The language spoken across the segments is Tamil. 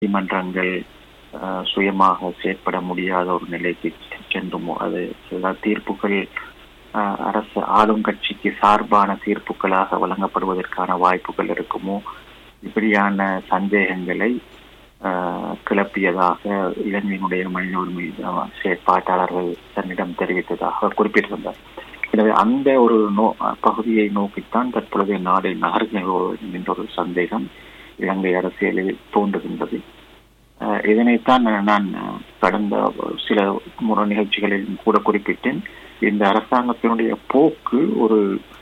நீதிமன்றங்கள் அஹ், சுயமாக செயற்பட முடியாத ஒரு நிலைக்கு சென்றும் அது சில தீர்ப்புகள் அஹ், அரசு ஆளும் கட்சிக்கு சார்பான தீர்ப்புகளாக வழங்கப்படுவதற்கான வாய்ப்புகள் இருக்குமோ இப்படியான சந்தேகங்களை அஹ், கிளப்பியதாக இலங்கையினுடைய மனித உரிமை அஹ், செயற்பாட்டாளர்கள் தன்னிடம் தெரிவித்ததாக அவர் குறிப்பிட்டிருந்தார் எனவே அந்த ஒரு நோ பகுதியை நோக்கித்தான் தற்பொழுது நாடு நகர்கிறோ என்கின்ற ஒரு சந்தேகம் இலங்கை அரசியலில் தோன்றுகின்றது அஹ் இதனைத்தான் நான் கடந்த சில முறை நிகழ்ச்சிகளில் கூட குறிப்பிட்டேன் இந்த அரசாங்கத்தினுடைய போக்கு ஒரு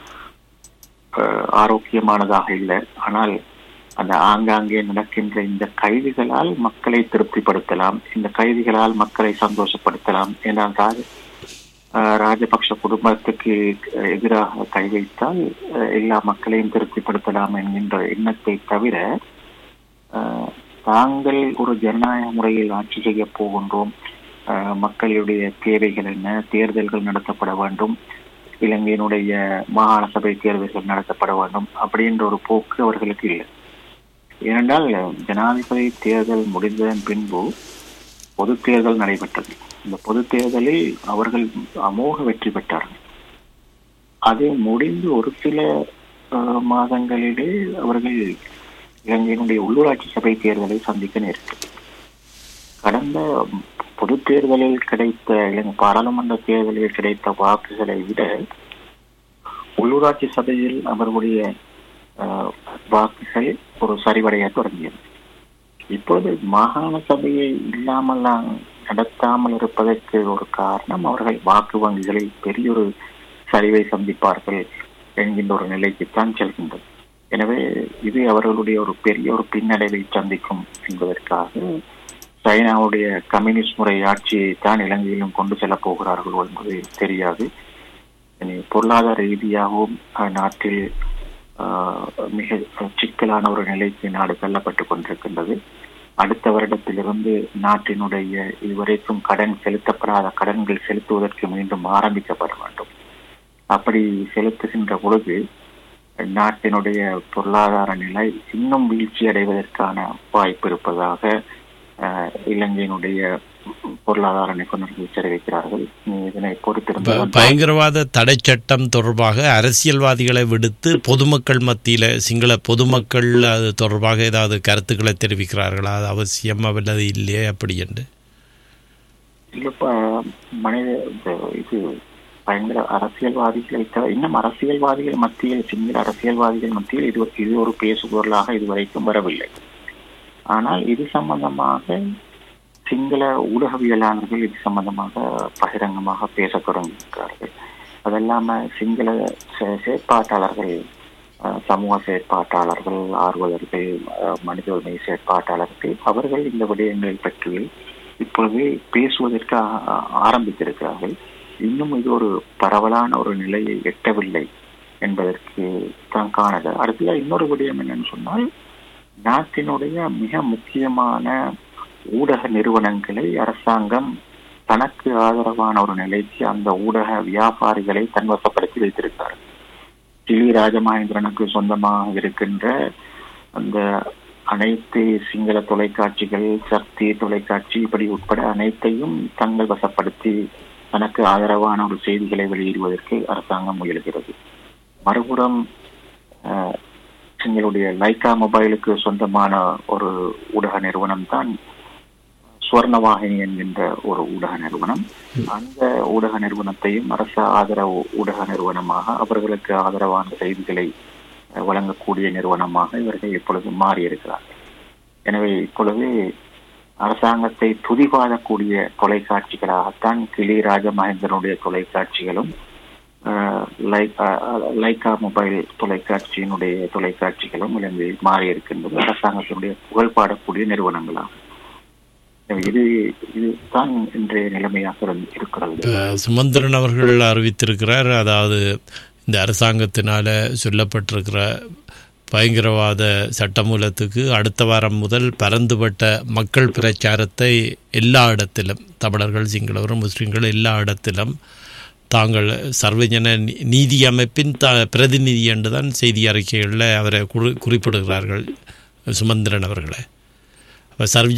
அஹ், ஆரோக்கியமானதாக இல்லை ஆனால் அந்த ஆங்காங்கே நடக்கின்ற இந்த கைதிகளால் மக்களை திருப்திப்படுத்தலாம் இந்த கைதிகளால் மக்களை சந்தோஷப்படுத்தலாம் என்றால் ராஜ அஹ், ராஜபக்ஷ குடும்பத்துக்கு எதிராக கை வைத்தால் அஹ், எல்லா மக்களையும் திருப்திப்படுத்தலாம் என்கின்ற எண்ணத்தை தவிர அஹ், தாங்கள் ஒரு ஜனநாயக முறையில் ஆட்சி செய்ய போகின்றோம் அஹ், மக்களுடைய தேவைகள் என்ன தேர்தல்கள் நடத்தப்பட வேண்டும் இலங்கையினுடைய மாகாண சபை தேர்தல்கள் நடத்தப்பட வேண்டும் அப்படின்ற ஒரு போக்கு அவர்களுக்கு இல்லை ஏனென்றால் ஜனாதிபதி தேர்தல் முடிந்ததன் பின்பு பொது தேர்தல் நடைபெற்றது இந்த பொது தேர்தலில் அவர்கள் அமோக வெற்றி பெற்றார்கள் அது முடிந்து ஒரு சில அஹ், மாதங்களிலே அவர்கள் இலங்கையினுடைய உள்ளூராட்சி சபை தேர்தலை சந்திக்க நேரிட்டது கடந்த பொது தேர்தலில் கிடைத்த இலங்கை பாராளுமன்ற தேர்தலில் கிடைத்த வாக்குகளை விட உள்ளூராட்சி சபையில் அவர்களுடைய அஹ், வாக்குகள் ஒரு சரிவடைய தொடங்கியது இப்பொழுது மாகாண சபையை இல்லாமல் நடத்தாமல் இருப்பதற்கு ஒரு காரணம் அவர்கள் வாக்கு வங்கிகளில் பெரியொரு சரிவை சந்திப்பார்கள் என்கின்ற ஒரு நிலைக்குத்தான் செல்கின்றது எனவே இது அவர்களுடைய ஒரு பெரிய ஒரு பின்னடைவை சந்திக்கும் என்பதற்காக சைனாவுடைய கம்யூனிஸ்ட் முறை ஆட்சியை தான் இலங்கையிலும் கொண்டு செல்லப் போகிறார்கள் என்பது தெரியாது இனி பொருளாதார ரீதியாகவும் அஹ், நாட்டில் ஆஹ், மிக சிக்கலான ஒரு நிலைக்கு நாடு தள்ளப்பட்டு கொண்டிருக்கின்றது அடுத்த வருடத்திலிருந்து நாட்டினுடைய இதுவரைக்கும் கடன் செலுத்தப்படாத கடன்கள் செலுத்துவதற்கு மீண்டும் ஆரம்பிக்கப்பட வேண்டும் அப்படி செலுத்துகின்ற பொழுது நாட்டினுடைய பொருளாதார நிலை இன்னும் வீழ்ச்சி அடைவதற்கான வாய்ப்பு இருப்பதாக அஹ், இலங்கையினுடைய பொருளாதார நிபுணர்கள் தெரிவிக்கிறார்கள் இதனை ப- பொறுத்திருந்து பயங்கரவாத தடை சட்டம் தொடர்பாக அரசியல்வாதிகளை விடுத்து பொதுமக்கள் மத்தியில் சிங்கள பொதுமக்கள் அது தொடர்பாக ஏதாவது கருத்துக்களை தெரிவிக்கிறார்களா அது அவசியம் அல்லது இல்லையே அப்படி என்று இல்லப்பா மனித இந்த இது பயங்கர அரசியல்வாதிகளை தவிர இன்னும் அரசியல்வாதிகள் மத்தியில் சிங்கள அரசியல்வாதிகள் மத்தியில் இது ஒரு- இது ஒரு பேசுபொருளாக இதுவரைக்கும் வரவில்லை ஆனால் இது சம்பந்தமாக சிங்கள ஊடகவியலாளர்கள் இது சம்பந்தமாக பகிரங்கமாக பேசத் தொடங்கியிருக்கிறார்கள் அதல்லாம சிங்கள செ- செயற்பாட்டாளர்கள் அஹ், சமூக செயற்பாட்டாளர்கள் ஆர்வலர்கள் அஹ், மனித உரிமை செயற்பாட்டாளர்கள் அவர்கள் இந்த விடயங்களை பற்றி இப்பொழுது பேசுவதற்கு ஆ- ஆரம்பித்திருக்கிறார்கள் இன்னும் இது ஒரு பரவலான ஒரு நிலையை எட்டவில்லை என்பதற்கு தான் காணது அடுத்தது இன்னொரு விடயம் என்னன்னு சொன்னால் நாட்டினுடைய மிக முக்கியமான ஊடக நிறுவனங்களை அரசாங்கம் தனக்கு ஆதரவான ஒரு நிலைக்கு அந்த ஊடக வியாபாரிகளை தன்வசப்படுத்தி வைத்திருக்கிறார் டிவி ராஜமகேந்திரனுக்கு சொந்தமாக இருக்கின்ற அந்த அனைத்து சிங்கள தொலைக்காட்சிகள் சக்தி தொலைக்காட்சி இப்படி உட்பட அனைத்தையும் தங்கள் வசப்படுத்தி தனக்கு ஆதரவான ஒரு செய்திகளை வெளியிடுவதற்கு அரசாங்கம் முயல்கிறது மறுபுறம் அஹ், எங்களுடைய லைக்கா மொபைலுக்கு சொந்தமான ஒரு ஊடக நிறுவனம் தான் சுவர்ணவாகினி என்கின்ற ஒரு ஊடக நிறுவனம் அந்த ஊடக நிறுவனத்தையும் அரச ஆதரவு ஊடக நிறுவனமாக அவர்களுக்கு ஆதரவான செய்திகளை அஹ், வழங்கக்கூடிய நிறுவனமாக இவர்கள் இப்பொழுது மாறியிருக்கிறார்கள் எனவே இப்பொழுது அரசாங்கத்தை துதிபாடக்கூடிய தொலைக்காட்சிகளாகத்தான் கிளி ராஜமகேந்திரனுடைய தொலைக்காட்சிகளும் அஹ், லைக்- அஹ், லைக்கா மொபைல் தொலைக்காட்சியினுடைய தொலைக்காட்சிகளும் இலங்கையில் மாறி இருக்கின்றது அரசாங்கத்தினுடைய புகழ்பாடக்கூடிய நிறுவனங்களாகும் எனவே இது இதுதான் இன்றைய நிலைமையாக இருந்து- இருக்கிறது இப்ப சுமந்திரன் அவர்கள் அறிவித்திருக்கிறார் அதாவது இந்த அரசாங்கத்தினால சொல்லப்பட்டிருக்கிற பயங்கரவாத சட்டமூலத்துக்கு அடுத்த வாரம் முதல் பரந்துபட்ட மக்கள் பிரச்சாரத்தை எல்லா இடத்திலும் தமிழர்கள் சிங்களவர் முஸ்லிம்கள் எல்லா இடத்திலும் தாங்கள் சர்வஜன நீ- நீதி அமைப்பின் த பிரதிநிதி என்று தான் செய்தி அறிக்கைகளில் அவரை குறி குறிப்பிடுகிறார்கள் சுமந்திரன் அவர்களை சர்வ